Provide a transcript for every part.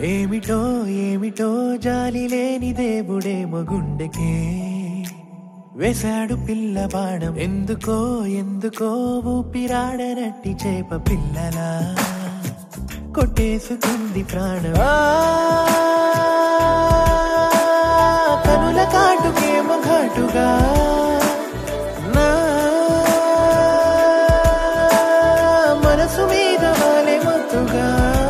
ఏమిటో ఏమిటో జాలి లేని దేవుడేమో గుండెకే వేశాడు పిల్ల బాణం ఎందుకో ఎందుకో ఊపిరాడనట్టి చేప పిల్లలా కొట్టేసుకుంది ప్రాణం ఆ, కనుల కాటుకేమో ఘాటుగా నా మనసు మీద వాలే మత్తుగా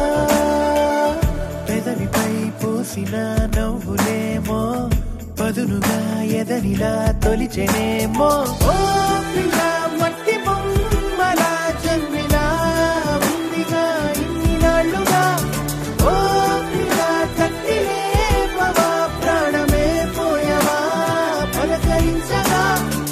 పెదవిపై పూసిన నవ్వులేమో పదునుగా ఎదనిలా తొలిచెనేమో ఓ పిల్ల మట్టి బొమ్మలా జన్మిలా ఉందిగా ఇన్ని నాళ్ళుగా ఓ పిల్ల తట్టి లేపవా ప్రాణమే పోయవా పలకరించగా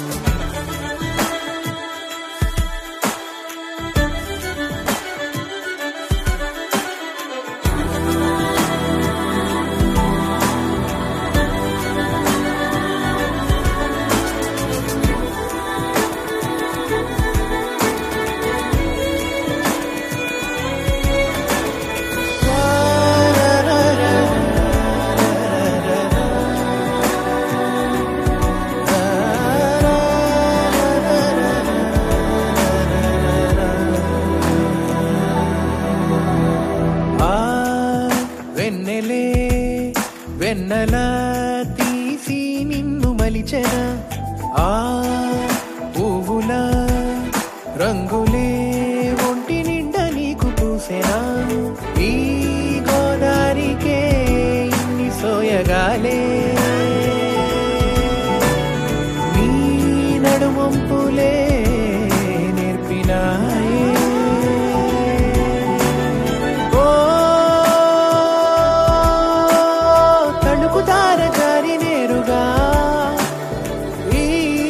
ఆ వెన్నెలే వెన్నెల తీసి నిన్ను మలిచెన ఆ పువ్వుల రంగులే ఒంటి నిండా నీకు పూసెనా ఈ గోదారికే ఇన్ని సోయగాలే నీ నడుమొంపులే నేర్పినాయే ఓ తణుకు తార జారి నేరుగా ఈ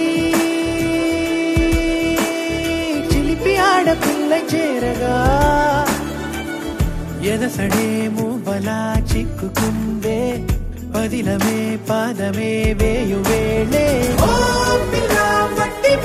చిలిపి ఆడపిల్ల చేరగా ఎదసడే మూవలా చిక్కుకుందే పదిలమే పాదమే వేయు వేళే ఓ పిల్ల మట్టి